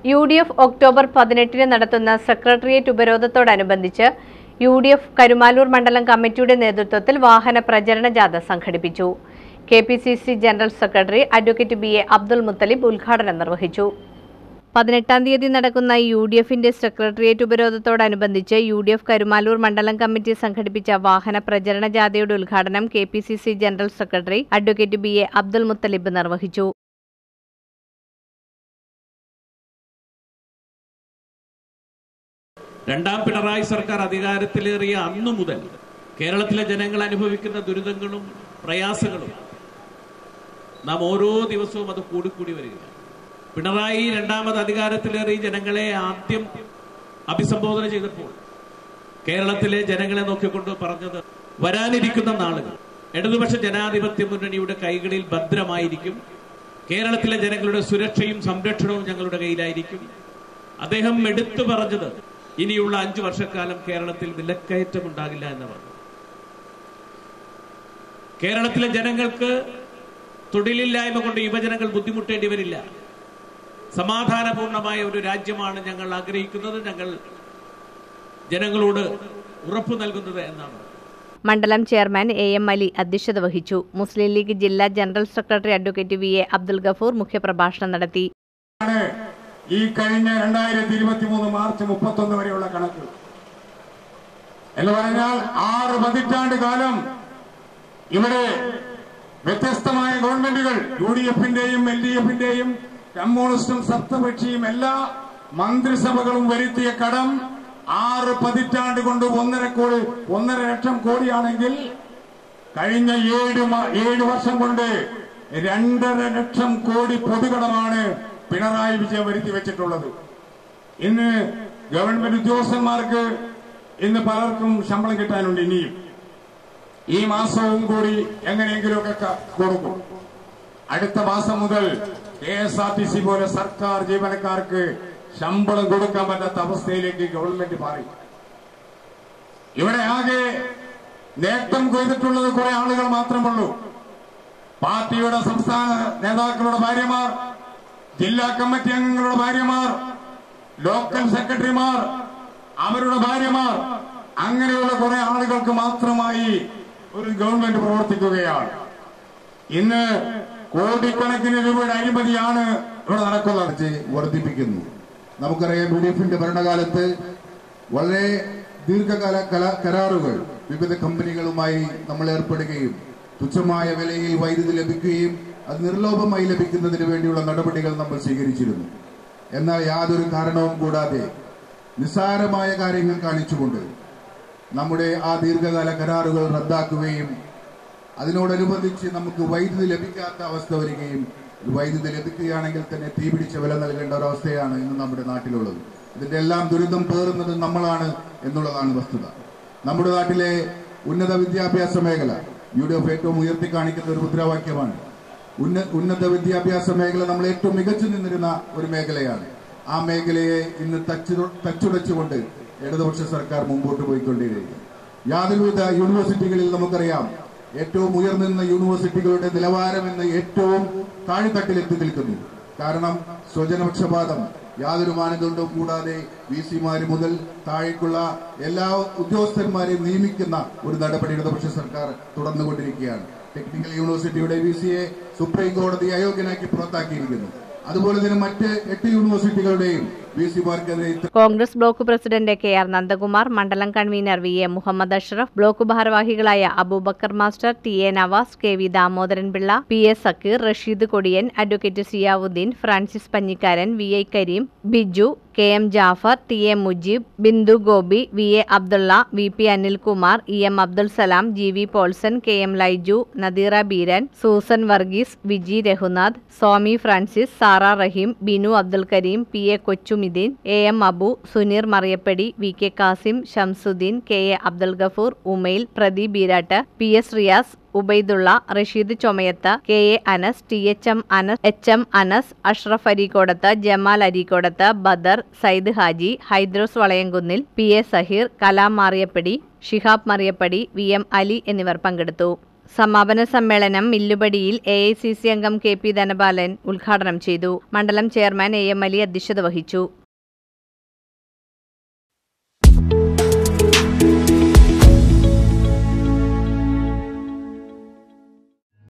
U D F October പതിനെട്ടിന് നടത്തുന്ന secretariat ഉപരോധത്തോടനുബന്ധിച്ച് യു ഡി എഫ് കരുമാലൂർ മണ്ഡലം കമ്മിറ്റിയുടെ നേതൃത്വത്തിൽ വാഹന പ്രചരണ ജാഥ സംഘടിപ്പിച്ചു K P C C general secretary advocate B A Abdul Muthalib ഉദ്ഘാടനം നിർവഹിച്ചു പതിനെട്ടാം തീയതി നടക്കുന്ന യു ഡി എഫിന്റെ സെക്രട്ടേറിയറ്റ് ഉപരോധത്തോടനുബന്ധിച്ച് യു ഡി എഫ് കരുമാലൂർ മണ്ഡലം കമ്മിറ്റി സംഘടിപ്പിച്ച വാഹന പ്രചരണ ജാഥയുടെ ഉദ്ഘാടനം K P C C general secretary advocate B A Abdul Muthalib നിർവഹിച്ചു രണ്ടാം പിണറായി സർക്കാർ അധികാരത്തിലേറിയ അന്നു മുതൽ കേരളത്തിലെ ജനങ്ങൾ അനുഭവിക്കുന്ന ദുരിതങ്ങളും പ്രയാസങ്ങളും നാം ഓരോ ദിവസവും അത് കൂടിക്കൂടി വരികയാണ് പിണറായി രണ്ടാമത് അധികാരത്തിലേറി ജനങ്ങളെ ആദ്യം അഭിസംബോധന ചെയ്തപ്പോൾ കേരളത്തിലെ ജനങ്ങളെ നോക്കിക്കൊണ്ട് പറഞ്ഞത് വരാനിരിക്കുന്ന നാളുകൾ ഇടതുപക്ഷ ജനാധിപത്യ മുന്നണിയുടെ കൈകളിൽ ഭദ്രമായിരിക്കും കേരളത്തിലെ ജനങ്ങളുടെ സുരക്ഷയും സംരക്ഷണവും ഞങ്ങളുടെ കയ്യിലായിരിക്കും അദ്ദേഹം എടുത്തു പറഞ്ഞത് ഇനിയുള്ള അഞ്ചു വർഷക്കാലം കേരളത്തിൽ വിലക്കയറ്റം ഉണ്ടാകില്ല എന്ന് പറഞ്ഞു കേരളത്തിലെ ജനങ്ങൾക്ക് തൊഴിലില്ലായ്മ കൊണ്ട് യുവജനങ്ങൾ ബുദ്ധിമുട്ടേണ്ടി വരില്ല സമാധാനപൂർണമായ ഒരു രാജ്യമാണ് ഞങ്ങൾ ആഗ്രഹിക്കുന്നത് ഞങ്ങൾ ജനങ്ങളോട് ഉറപ്പു നൽകുന്നത് എന്നാണ് മണ്ഡലം ചെയർമാൻ എ എം അലി അധ്യക്ഷത വഹിച്ചു മുസ്ലിം ലീഗ് ജില്ലാ general secretary advocate V A Abdul Gafoor മുഖ്യപ്രഭാഷണം നടത്തി ആണ് ഈ കഴിഞ്ഞ രണ്ടായിരത്തി ഇരുപത്തി മൂന്ന് മാർച്ച് മുപ്പത്തൊന്ന് വരെയുള്ള കണക്ക് എന്ന് പറഞ്ഞാൽ ആറ് പതിറ്റാണ്ട് കാലം ഇവിടെ വ്യത്യസ്തമായ ഗവൺമെന്റുകൾ യു ഡി എഫിന്റെയും എൽ ഡി എഫിന്റെയും കമ്മ്യൂണിസ്റ്റും സപ്തപക്ഷിയും എല്ലാ മന്ത്രിസഭകളും വരുത്തിയ കടം ആറ് പതിറ്റാണ്ട് കൊണ്ട് ഒന്നര കോടി ഒന്നര ലക്ഷം കോടിയാണെങ്കിൽ കഴിഞ്ഞ ഏഴ് മ- ഏഴ് വർഷം കൊണ്ട് രണ്ടര ലക്ഷം കോടി പൊതുകടമാണ് പിണറായി വിജയൻ വരുത്തി വെച്ചിട്ടുള്ളത് ഇന്ന് ഗവൺമെന്റ് ഉദ്യോഗസ്ഥന്മാർക്ക് ഇന്ന് പലർക്കും ശമ്പളം കിട്ടാനുണ്ട് ഇനിയും ഈ മാസവും കൂടി എങ്ങനെയെങ്കിലുമൊക്കെ ക- കൊടുക്കും അടുത്ത മാസം മുതൽ K S R T C പോലെ സർക്കാർ ജീവനക്കാർക്ക് ശമ്പളം കൊടുക്കാൻ പറ്റാത്ത അവസ്ഥയിലേക്ക് ഗവൺമെന്റ് മാറി ഇവിടെ ആകെ നേട്ടം കൊയ്തിട്ടുള്ളത് കുറെ ആളുകൾ മാത്രമുള്ളൂ പാർട്ടിയുടെ സംസ്ഥാന നേതാക്കളുടെ ഭാര്യമാർ ജില്ലാ കമ്മിറ്റി അംഗങ്ങളുടെ ഭാര്യമാർ ലോക്കൽ സെക്രട്ടറിമാർ അവരുടെ ഭാര്യമാർ അങ്ങനെയുള്ള കുറെ ആളുകൾക്ക് മാത്രമായി ഒരു ഗവൺമെന്റ് പ്രവർത്തിക്കുകയാണ് ഇന്ന് കോടിക്കണക്കിന് രൂപയുടെ അഴിമതിയാണ് ഇവിടെ നടക്കുന്നത് ചർച്ച വർദ്ധിപ്പിക്കുന്നു നമുക്കറിയാം യു ഡി എഫിന്റെ ഭരണകാലത്ത് വളരെ ദീർഘകാല കല- കരാറുകൾ വിവിധ കമ്പനികളുമായി നമ്മൾ ഏർപ്പെടുകയും തുച്ഛമായ വിലയിൽ വൈദ്യുതി ലഭിക്കുകയും അത് നിർലോഭമായി ലഭിക്കുന്നതിന് വേണ്ടിയുള്ള നടപടികൾ നമ്മൾ സ്വീകരിച്ചിരുന്നു എന്നാൽ യാതൊരു കാരണവും കൂടാതെ നിസ്സാരമായ കാര്യങ്ങൾ കാണിച്ചുകൊണ്ട് നമ്മുടെ ആ ദീർഘകാല കരാറുകൾ റദ്ദാക്കുകയും അതിനോടനുബന്ധിച്ച് നമുക്ക് വൈദ്യുതി ലഭിക്കാത്ത അവസ്ഥ വരികയും വൈദ്യുതി ലഭിക്കുകയാണെങ്കിൽ തന്നെ തീപിടിച്ച വില നൽകേണ്ട ഒരവസ്ഥയാണ് ഇന്ന് നമ്മുടെ നാട്ടിലുള്ളത് ഇതിന്റെ എല്ലാം ദുരിതം പേറുന്നത് നമ്മളാണ് എന്നുള്ളതാണ് വസ്തുത നമ്മുടെ നാട്ടിലെ ഉന്നത വിദ്യാഭ്യാസ മേഖല യു ഡി എഫ് ഏറ്റവും ഉയർത്തി കാണിക്കുന്ന ഒരു മുദ്രാവാക്യമാണ് ഉന്ന ഉന്നത വിദ്യാഭ്യാസ മേഖല നമ്മൾ ഏറ്റവും മികച്ചു നിന്നിരുന്ന ഒരു മേഖലയാണ് ആ മേഖലയെ ഇന്ന് തച്ചു തച്ചുടച്ചുകൊണ്ട് ഇടതുപക്ഷ സർക്കാർ മുമ്പോട്ട് പോയിക്കൊണ്ടിരിക്കുകയാണ് യാതൊരുവിധ യൂണിവേഴ്സിറ്റികളിൽ നമുക്കറിയാം ഏറ്റവും ഉയർന്നുനിന്ന യൂണിവേഴ്സിറ്റികളുടെ നിലവാരം ഇന്ന് ഏറ്റവും താഴ്ത്തട്ടിലെത്തി നിൽക്കുന്നു കാരണം സ്വജനപക്ഷപാതം യാതൊരു മാനദണ്ഡവും കൂടാതെ വി സിമാര് മുതൽ താഴേക്കുള്ള എല്ലാ ഉദ്യോഗസ്ഥന്മാരെയും നിയമിക്കുന്ന ഒരു നടപടി ഇടതുപക്ഷ സർക്കാർ തുടർന്നുകൊണ്ടിരിക്കുകയാണ് ടെക്നിക്കൽ യൂണിവേഴ്സിറ്റിയുടെ വി സിയെ സുപ്രീം കോടതി അയോഗ്യനാക്കി പുറത്താക്കിയിരിക്കുന്നു അതുപോലെ തന്നെ മറ്റ് എട്ട് യൂണിവേഴ്സിറ്റികളുടെയും വി സിമാർക്കെതിരെ ഇത്ര Congress block president K R Nandakumar മണ്ഡലം convener V A Muhammad Ashraf block ഭാരവാഹികളായ Abubakar master T A Navas K V Damodaran Pillai P A Sakeer Rasheed Kodiyan advocate Ziyauddin Francis Panjikkaran V I Kareem Biju K M Jafar T A Mujeeb Bindu Gopi V A Abdulla V P Anilkumar E M Abdul Salam G V Paulson K M Laiju Nadeera Beeran Susan Varghese Viji Raghunath Swami Francis Sara Raheem Binu Abdul Kareem P A Kochumideen A M Abu Suneer Mariyappadi V K Kasim Shamsuddin K A Abdul Gafoor Umail Pradeep Beeratt P S Riyas Ubaidulla Rasheed Chomayath K A Anas T H M Anas H M Anas Ashraf Areekodath Jamal Areekodath Badar Sayyid Haji Hydros Valayamkunnil P A Saheer Kalam Mariyappadi Shihab Mariyappadi V M Ali എന്നിവർ പങ്കെടുത്തു സമാപന സമ്മേളനം മില്ലുപടിയിൽ A I C C അംഗം K P Dhanapalan ഉദ്ഘാടനം ചെയ്തു മണ്ഡലം chairman A M Ali അധ്യക്ഷത വഹിച്ചു